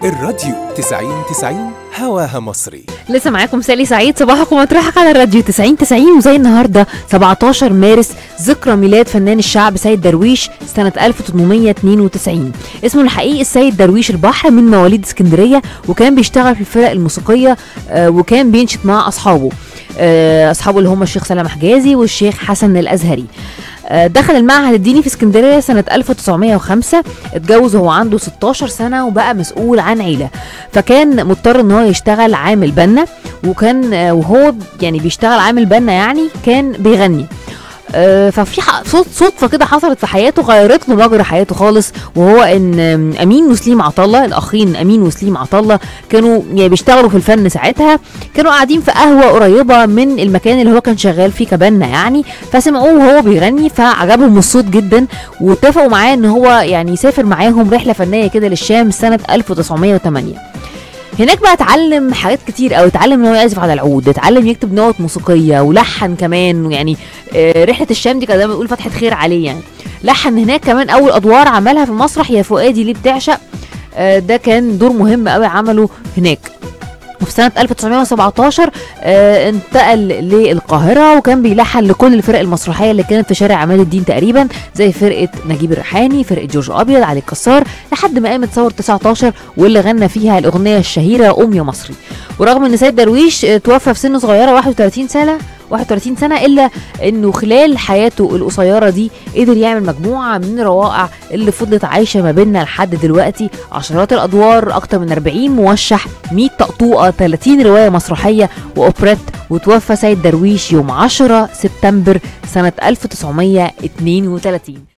الراديو 90 90 هواها مصري لسه معاكم سالي سعيد صباحكم مطرحك على الراديو 90 90 وزي النهارده 17 مارس ذكرى ميلاد فنان الشعب سيد درويش سنة 1892 اسمه الحقيقي السيد درويش البحر من مواليد اسكندرية وكان بيشتغل في الفرق الموسيقية آه، وكان بينشط مع أصحابه آه، أصحابه اللي هم الشيخ سلام حجازي والشيخ حسن الأزهري آه، دخل المعهد الديني في اسكندريه سنه 1905 اتجوز وهو عنده 16 سنه وبقى مسؤول عن عيله فكان مضطر ان هو يشتغل عامل بنا وكان آه، وهو يعني بيشتغل عامل بنا يعني كان بيغني آه، ففي ح- صوت صدفه كده حصلت في حياته غيرت له مجرى حياته خالص وهو ان آم، امين وسليم عطله الاخين امين وسليم عطله كانوا يعني بيشتغلوا في الفن ساعتها كانوا قاعدين في قهوه قريبه من المكان اللي هو كان شغال فيه كبنا يعني فسمعوه وهو بيغني فعجبهم الصوت جدا واتفقوا معاه ان هو يعني يسافر معاهم رحله فنيه كده للشام سنه 1908 هناك بقى اتعلم حاجات كتير قوي اتعلم ان هو يعزف على العود اتعلم يكتب نوت موسيقيه ولحن كمان يعني آه، رحله الشام دي كان دايما بيقول فتحه خير عليه يعني لحن هناك كمان اول ادوار عملها في المسرح يا فؤادي ليه بتعشق آه، ده كان دور مهم قوي عمله هناك وفي سنة 1917 آه انتقل للقاهرة وكان بيلحن لكل الفرق المسرحية اللي كانت في شارع عماد الدين تقريبا زي فرقة نجيب الريحاني فرقة جورج أبيض علي الكسار لحد ما قامت ثورة 19 واللي غنى فيها الأغنية الشهيرة قوم يا مصري ورغم ان سيد درويش آه، توفى في سن صغيرة 31 سنة 31 سنة إلا إنه خلال حياته القصيرة دي قدر يعمل مجموعة من الروائع اللي فضلت عايشة ما بيننا لحد دلوقتي عشرات الأدوار أكتر من 40 موشح 100 طقطوقة 30 رواية مسرحية وأوبريت وتوفى سيد درويش يوم 10 سبتمبر سنة 1932